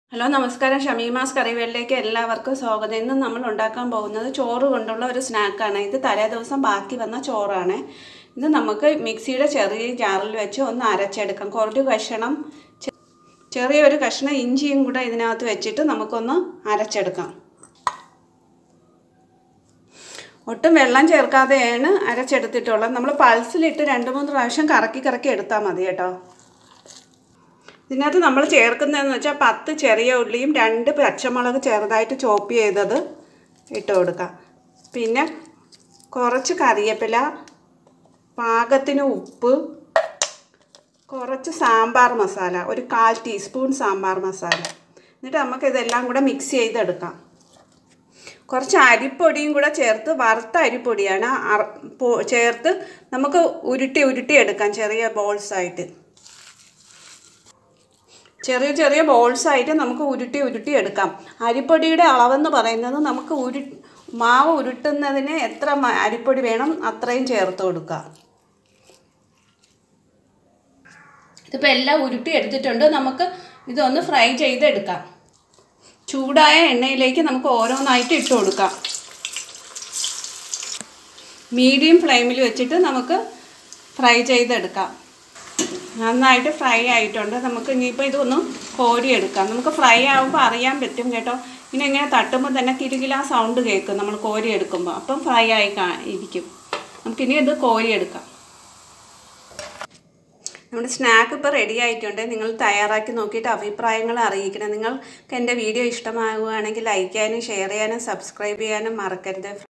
hello നമസ്കാരം ഷമീമാസ് കറിവേളിലേക്ക് എല്ലാവർക്കും സ്വാഗതം ഇന്ന് നമ്മൾ ഉണ്ടാക്കാൻ പോകുന്നത് ചോറ് കൊണ്ടുള്ള ഒരു സ്നാക്കാണ് ഇത് തലേ ദിവസം ബാക്കി വന്ന ചോറാണ് ഇത് നമുക്ക് മിക്സിയുടെ ചെറിയ ജാറിൽ വെച്ച് ഒന്ന് അരച്ചെടുക്കാം കുറച്ച് കഷണം ചെ- ചെറിയൊരു കഷ്ണം ഇഞ്ചിയും കൂടെ ഇതിനകത്ത് വെച്ചിട്ട് നമുക്കൊന്ന് അരച്ചെടുക്കാം ഒട്ടും വെള്ളം ചേർക്കാതെയാണ് അരച്ചെടുത്തിട്ടുള്ളത് നമ്മൾ പൾസിലിട്ട് രണ്ട് മൂന്ന് പ്രാവശ്യം കറക്കി കറക്കി എടുത്താൽ മതി കേട്ടോ ഇതിനകത്ത് നമ്മൾ ചേർക്കുന്നതെന്ന് വെച്ചാൽ പത്ത് ചെറിയ ഉള്ളിയും രണ്ട് പച്ചമുളക് ചെറുതായിട്ട് ചോപ്പ് ചെയ്തത് ഇട്ട് കൊടുക്കാം പിന്നെ കുറച്ച് കറിവേപ്പില പാകത്തിന് ഉപ്പ് കുറച്ച് സാമ്പാർ മസാല ഒരു കാൽ ടീസ്പൂൺ സാമ്പാർ മസാല എന്നിട്ട് നമുക്ക് ഇതെല്ലാം കൂടെ മിക്സ് ചെയ്തെടുക്കാം കുറച്ച് അരിപ്പൊടിയും കൂടെ ചേർത്ത് വറുത്ത അരിപ്പൊടിയാണ് അറ- പൊ- ചേർത്ത് നമുക്ക് ഉരുട്ടി ഉരുട്ടി എടുക്കാം ചെറിയ ബോൾസ് ആയിട്ട് ചെറിയ ചെറിയ ബോൾസ് ആയിട്ട് നമുക്ക് ഉരുട്ടി ഉരുട്ടി എടുക്കാം അരിപ്പൊടിയുടെ അളവെന്ന് പറയുന്നത് നമുക്ക് ഉരു മാവ് ഉരുട്ടുന്നതിന് എത്ര മ- അരിപ്പൊടി വേണം അത്രയും ചേർത്ത് കൊടുക്കുക ഇതിപ്പോൾ എല്ലാം ഉരുട്ടി എടുത്തിട്ടുണ്ട് നമുക്ക് ഇതൊന്ന് ഫ്രൈ ചെയ്തെടുക്കാം ചൂടായ എണ്ണയിലേക്ക് നമുക്ക് ഓരോന്നായിട്ട് ഇട്ട് കൊടുക്കാം മീഡിയം ഫ്ലെയിമിൽ വെച്ചിട്ട് നമുക്ക് ഫ്രൈ ചെയ്തെടുക്കാം നന്നായിട്ട് ഫ്രൈ ആയിട്ടുണ്ട് നമുക്ക് ഇനിയിപ്പോൾ ഇതൊന്ന് കോരിയെടുക്കാം നമുക്ക് ഫ്രൈ ആകുമ്പോൾ അറിയാൻ പറ്റും കേട്ടോ പിന്നെ ഇങ്ങനെ തട്ടുമ്പോൾ തന്നെ കിലുകില സൗണ്ട് കേൾക്കും നമ്മൾ കോരിയെടുക്കുമ്പോൾ അപ്പം ഫ്രൈ ആയി കാ ഇരിക്കും നമുക്കിനി ഇത് കോരിയെടുക്കാം നമ്മുടെ സ്നാക്ക് ഇപ്പോൾ റെഡി ആയിട്ടുണ്ട് നിങ്ങൾ തയ്യാറാക്കി നോക്കിയിട്ട് അഭിപ്രായങ്ങൾ അറിയിക്കണം നിങ്ങൾക്ക് എൻ്റെ വീഡിയോ ഇഷ്ടമാകുകയാണെങ്കിൽ ലൈക്ക് ചെയ്യാനും ഷെയർ ചെയ്യാനും സബ്സ്ക്രൈബ് ചെയ്യാനും മറക്കരുത്